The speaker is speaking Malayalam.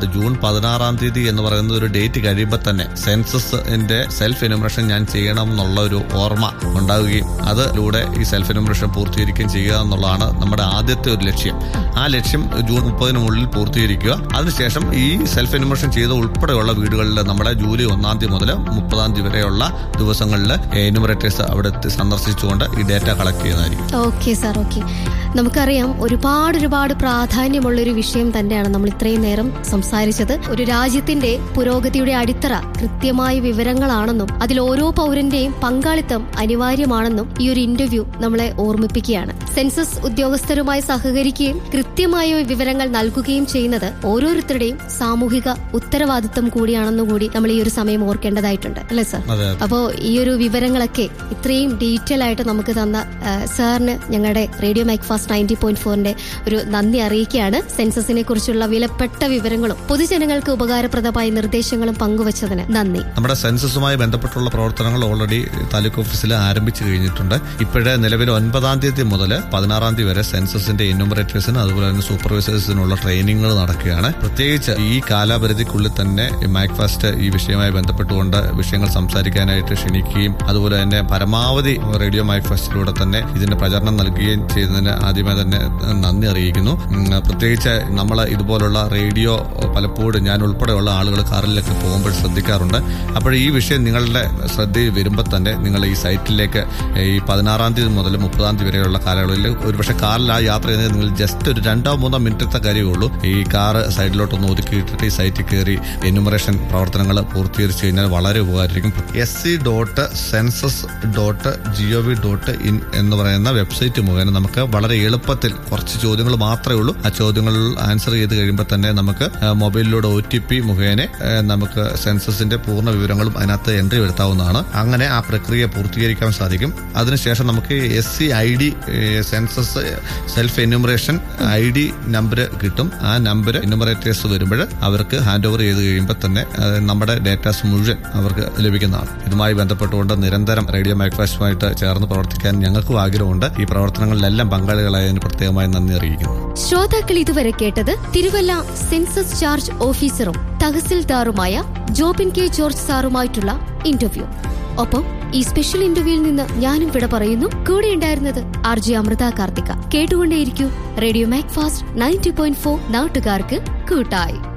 ജൂൺ പതിനാറാം തീയതി എന്ന് പറയുന്ന ഒരു ഡേറ്റ് കഴിയുമ്പോൾ തന്നെ സെൻസസിന്റെ സെൽഫ് ഇനുമറേഷൻ ഞാൻ ചെയ്യണം എന്നുള്ള ഒരു ഓർമ്മ ഉണ്ടാവുകയും അതിലൂടെ ഈ സെൽഫ് ഇനുമറേഷൻ പൂർത്തീകരിക്കുകയും ചെയ്യുക എന്നുള്ളതാണ് നമ്മുടെ ആദ്യത്തെ ഒരു ലക്ഷ്യം ആ ലക്ഷ്യം ജൂൺ മുപ്പതിനുള്ളിൽ പൂർത്തീകരിക്കുക അതിനുശേഷം ഈ സെൽഫ് ഇനുമറേഷൻ ചെയ്ത ഉൾപ്പെടെയുള്ള വീടുകളിൽ നമ്മുടെ ജൂലൈ ഒന്നാം തീയതി മുതൽ മുപ്പതാം തീയതി വരെയുള്ള ദിവസങ്ങളിൽ എന്യൂമറേറ്റേഴ്സ് അവിടെ എത്തി സന്ദർശിച്ചുകൊണ്ട് ഈ ഡേറ്റ കളക്ട് ചെയ്യുന്നതായിരിക്കും ഓക്കെ സാർ ഓക്കെ നമുക്കറിയാം ഒരുപാട് ഒരുപാട് പ്രാധാന്യമുള്ള ഒരു വിഷയം തന്നെയാണ് നമ്മൾ ഇത്രയും നേരം സംസാരിച്ചത് ഒരു രാജ്യത്തിന്റെ പുരോഗതിയുടെ അടിത്തറ കൃത്യമായ വിവരങ്ങളാണെന്നും അതിൽ ഓരോ പൗരന്റെയും പങ്കാളിത്തം അനിവാര്യമാണെന്നും ഈ ഒരു ഇന്റർവ്യൂ നമ്മളെ ഓർമ്മിപ്പിക്കുകയാണ് സെൻസസ് ഉദ്യോഗസ്ഥരുമായി സഹകരിക്കുകയും കൃത്യമായ വിവരങ്ങൾ നൽകുകയും ചെയ്യുന്നത് ഓരോരുത്തരുടെയും സാമൂഹിക ഉത്തരവാദിത്തം കൂടിയാണെന്നും കൂടി നമ്മൾ ഈ ഒരു സമയം ഓർക്കേണ്ടതായിട്ടുണ്ട് അല്ലേ സർ അതെ അപ്പോ ഈ ഒരു വിവരങ്ങളൊക്കെ ഇത്രയും ഡീറ്റെയിൽ ആയിട്ട് നമുക്ക് തന്ന ആ, സാറിന് ഞങ്ങളുടെ radio Macfast ninety point ഫോറിന്റെ ഒരു നന്ദി അറിയിക്കുകയാണ് സെൻസസിനെ കുറിച്ചുള്ള വിലപ്പെട്ട വിവരങ്ങളും പൊതുജനങ്ങൾക്ക് ഉപകാരപ്രദമായ നിർദ്ദേശങ്ങളും പങ്കുവച്ചതിന് നന്ദി നമ്മുടെ സെൻസസുമായി ബന്ധപ്പെട്ടുള്ള പ്രവർത്തനങ്ങൾ ഓൾറെഡി താലൂക്ക് ഓഫീസിൽ ആരംഭിച്ചു കഴിഞ്ഞിട്ടുണ്ട് ഇപ്പോഴേ നിലവിൽ ഒൻപതാം തീയതി മുതൽ പതിനാറാം തീയതി വരെ സെൻസസിന്റെ എന്യൂമറേറ്റേഴ്സിന് അതുപോലെ തന്നെ സൂപ്പർവൈസേഴ്സിനുള്ള ട്രെയിനിങ്ങുകൾ നടക്കുകയാണ് പ്രത്യേകിച്ച് ഈ കാലാപരിധിക്കുള്ളിൽ തന്നെ മാക്ഫാസ്റ്റ് ഈ വിഷയവുമായി ബന്ധപ്പെട്ടുകൊണ്ട് വിഷയങ്ങൾ സംസാരിക്കാനായിട്ട് ക്ഷണിക്കുകയും അതുപോലെ തന്നെ പരമാവധി റേഡിയോ മൈക്ഫാസ്റ്റിലൂടെ തന്നെ ഇതിന്റെ പ്രചരണം നൽകുകയും ചെയ്തതിന് ആദ്യമേ തന്നെ നന്ദി അറിയിക്കുന്നു ഉം, പ്രത്യേകിച്ച് നമ്മൾ ഇതുപോലുള്ള റേഡിയോ പലപ്പോഴും ഞാൻ ഉൾപ്പെടെയുള്ള ആളുകൾ കാറിലൊക്കെ പോകുമ്പോൾ ശ്രദ്ധിക്കാറുണ്ട് അപ്പോൾ ഈ വിഷയം നിങ്ങളുടെ ശ്രദ്ധയിൽ വരുമ്പോൾ തന്നെ നിങ്ങൾ ഈ സൈറ്റിലേക്ക് ഈ പതിനാറാം തീയതി മുതൽ മുപ്പതാം തീയതി വരെയുള്ള കാലയളവിൽ ഒരുപക്ഷെ കാറിൽ ആ യാത്ര ചെയ്യുന്നത് നിങ്ങൾ ജസ്റ്റ് ഒരു രണ്ടോ മൂന്നോ മിനിറ്റത്തെ കാര്യമേ ഉള്ളൂ ഈ കാറ് സൈഡിലോട്ടൊന്ന് ഒതുക്കിയിട്ടിട്ട് ഈ സൈറ്റിൽ കയറി എന്യൂമറേഷൻ പ്രവർത്തനങ്ങൾ പൂർത്തീകരിച്ചു കഴിഞ്ഞാൽ വളരെ ഉപകാരമായിരിക്കും S C dot census dot G O V dot in പറയുന്ന വെബ്സൈറ്റ് മുഖേന നമുക്ക് വളരെ എളുപ്പത്തിൽ കുറച്ച് ചോദ്യങ്ങൾ മാത്രമേ ഉള്ളൂ ആ ചോദ്യങ്ങൾ ആൻസർ ചെയ്ത് കഴിയുമ്പോൾ തന്നെ നമുക്ക് ആ, മൊബൈലിലൂടെ ഒ ടി പി മുഖേന ആ, നമുക്ക് സെൻസസിന്റെ പൂർണ്ണ വിവരങ്ങളും അതിനകത്ത് എൻട്രി വരുത്താവുന്നതാണ് അങ്ങനെ ആ പ്രക്രിയ പൂർത്തീകരിക്കാൻ സാധിക്കും അതിനുശേഷം നമുക്ക് S C I D census self enumeration I D number കിട്ടും ആ നമ്പർ എന്യൂമറേറ്റേഴ്സ് വരുമ്പോൾ അവർക്ക് ഹാൻഡ് ഓവർ ചെയ്ത് കഴിയുമ്പോൾ തന്നെ ആ, നമ്മുടെ ഡേറ്റാസ് മുഴുവൻ അവർക്ക് ലഭിക്കുന്നതാണ് ഇതുമായി ബന്ധപ്പെട്ടുകൊണ്ട് നിരന്തരം റേഡിയോ മൈക്രോഫാസ്റ്റുമായിട്ട് ചേർന്ന് പ്രവർത്തിക്കാൻ ഞങ്ങൾക്കും ആഗ്രഹമുണ്ട് ഈ പ്രവർത്തനങ്ങളിലെല്ലാം പങ്കാളികളായതിന് പ്രത്യേകമായി നന്ദി അറിയിക്കുന്നു ശ്രോതാക്കൾ ഇതുവരെ കേട്ടത് തിരുവല്ല സെൻസസ് ചാർജ് ഓഫീസറും തഹസിൽദാറുമായ ജോബിൻ കെ ജോർജ് സാറുമായിട്ടുള്ള ഇന്റർവ്യൂ ഒപ്പം ഈ സ്പെഷ്യൽ ഇന്റർവ്യൂവിൽ നിന്ന് ഞാനും വിട പറയുന്നു കൂടെ ഉണ്ടായിരുന്നത് ആർ ജെ അമൃത കാർത്തിക കേട്ടുകൊണ്ടേയിരിക്കൂ radio Macfast ninety point four നാട്ടുകാർക്ക് കൂട്ടായി